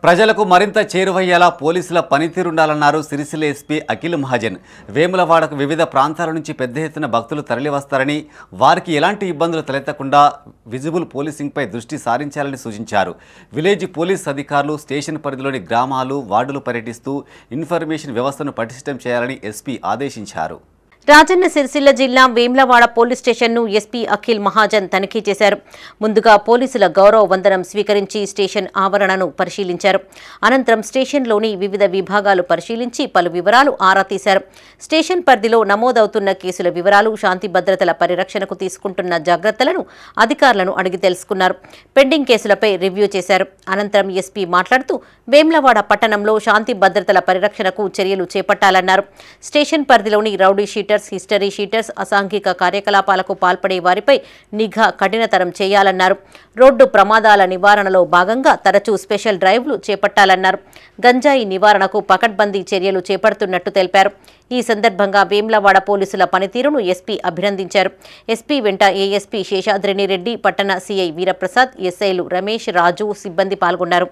ప్రజలకు మరింత చేరువయ్యేలా పోలీసుల పనితీరుండాలన్నారు సిరిసిల్ల ఎస్పీ అఖిల్ మహాజన్ వేములవాడకు వివిధ ప్రాంతాల నుంచి పెద్ద ఎత్తున భక్తులు తరలివస్తారని వారికి ఎలాంటి ఇబ్బందులు తలెత్తకుండా విజిబుల్ పోలీసింగ్పై దృష్టి సారించాలని సూచించారు విలేజ్ పోలీస్ అధికారులు స్టేషన్ పరిధిలోని గ్రామాలు వార్డులు పర్యటిస్తూ ఇన్ఫర్మేషన్ వ్యవస్థను పటిష్టం చేయాలని ఎస్పీ ఆదేశించారు రాజన్న సిరిసిల్ల జిల్లా వేమ్లవాడ పోలీస్ స్టేషన్ను ఎస్పీ అఖిల్ మహాజన్ తనిఖీ చేశారు ముందుగా పోలీసుల గౌరవ వందనం స్వీకరించి స్టేషన్ ఆవరణను పరిశీలించారు అనంతరం స్టేషన్లోని వివిధ విభాగాలు పరిశీలించి పలు వివరాలు ఆరా తీశారు స్టేషన్ పరిధిలో నమోదవుతున్న కేసుల వివరాలు శాంతి భద్రతల పరిరక్షణకు తీసుకుంటున్న జాగ్రత్తలను అధికారులను అడిగి తెలుసుకున్నారు పెండింగ్ కేసులపై రివ్యూ చేశారు అనంతరం ఎస్పీ మాట్లాడుతూ వేమ్లవాడ పట్టణంలో శాంతి భద్రతల పరిరక్షణకు చర్యలు చేపట్టాలన్నారు స్టేషన్ పరిధిలోని రౌడీ షీటర్స్ హిస్టరీ షీటర్స్ అసాంఘిక కార్యకలాపాలకు పాల్పడే వారిపై నిఘా కఠినతరం చేయాలన్నారు రోడ్డు ప్రమాదాల నివారణలో భాగంగా తరచూ స్పెషల్ డ్రైవ్లు చేపట్టాలన్నారు గంజాయి నివారణకు పకడ్బందీ చర్యలు చేపడుతున్నట్టు తెలిపారు ఈ సందర్భంగా వేమ్లవాడ పోలీసుల పనితీరును ఎస్పీ అభినందించారు ఎస్పీ వెంట ఏఎస్పీ శేషాద్రిని రెడ్డి పట్టణ సీఐ వీరప్రసాద్ ఎస్ఐలు రమేష్ రాజు సిబ్బంది పాల్గొన్నారు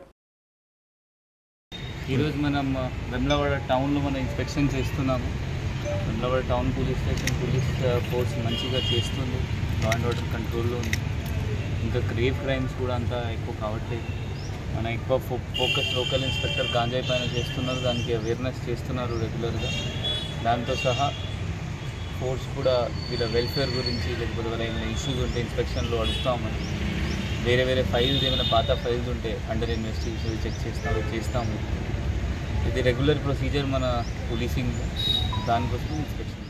ఈరోజు మనం వెమ్లవాడ టౌన్లో మనం ఇన్స్పెక్షన్ చేస్తున్నాము Vemulawada town police station police force మంచిగా చేస్తుంది లా అండ్ ఆర్డర్ కంట్రోల్లో ఉంది ఇంకా గ్రేవ్ క్రైమ్స్ కూడా అంత ఎక్కువ కావట్లేదు మన ఎక్కువ ఫో ఫోకస్ లోకల్ ఇన్స్పెక్టర్ గాంజాయి పైన చేస్తున్నారు దానికి అవేర్నెస్ చేస్తున్నారు రెగ్యులర్గా దాంతో సహా ఫోర్స్ కూడా వీళ్ళ వెల్ఫేర్ గురించి లేకపోతే వాళ్ళ ఏమైనా ఇష్యూస్ ఉంటే ఇన్స్పెక్షన్లో అడుగుతామని వేరే వేరే ఫైల్స్ ఏమైనా పాత ఫైల్స్ ఉంటే అండర్ ఇన్వెస్టిగేషన్ చెక్ చేస్తాము చేస్తాము ఇది రెగ్యులర్ ప్రొసీజర్ మన పోలీసింగ్ దానికోసం ఇన్స్పెక్షన్